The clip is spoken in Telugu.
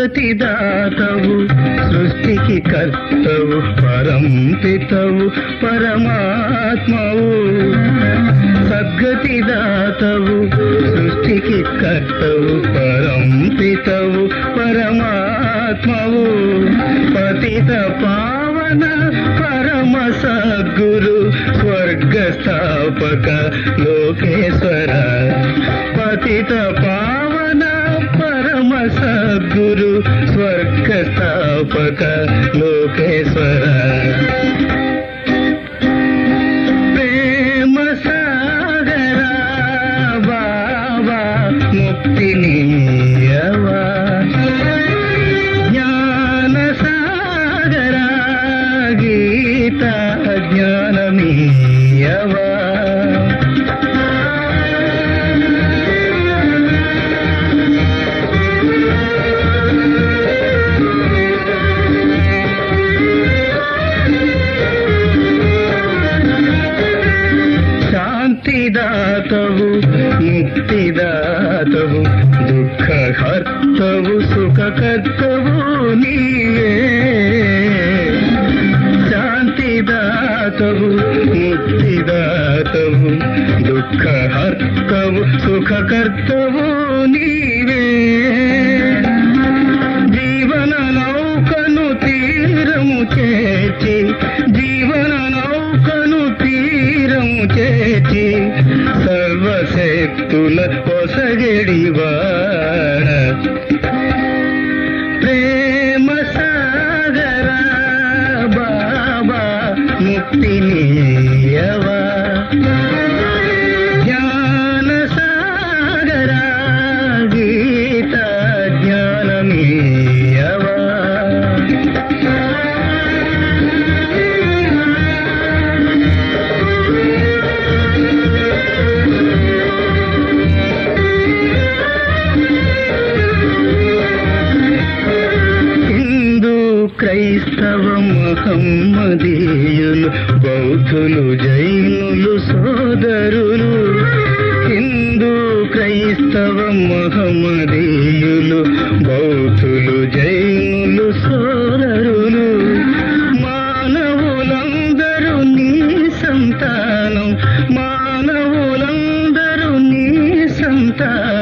సద్గతి దాతవు సృష్టికి కర్తవు పరంపితవు పరమాత్మవు సద్గతి దాతవు సృష్టికి కర్తవు పరంపితవు పరమాత్మవు పతిత పావన పరమ సద్గురు స్వర్గ స్థాపక లోకేశ్వర పతిత పావన పరమ సద్గురు స్వర్గ స్థాపక లోకేశ్వర ప్రేమ సాగరా బాబా ముక్తినీయవా జ్ఞాన సాగరా గీత జ్ఞానమీయవా శాంతిదాతవు ముక్తిదాతవు దుఃఖహర్తవు సుఖకర్తవు నీవే శాంతిదాతవు ముక్తిదాతవు దుఃఖహర్తవు సుఖకర్తవు నీవే జీవన నౌకను తీరము చేర్చి జీవన నౌకను తీరము చేర్చి సర్వశక్తుల పొసగడివాడ ప్రేమ సాగరా బాబా ముక్తినీయవా జ్ఞాన సాగరా గీత జ్ఞానమీయవా హిందూ క్రైస్తవ మహమ్మదీయులు బౌద్ధులు జైనులు సోదరులు హిందూ క్రైస్తవ మహమ్మదీయులు బౌద్ధులు జైనులు సోదరులు మానవులందరూ నీ సంతానం మానవులందరూ నీ సంతానం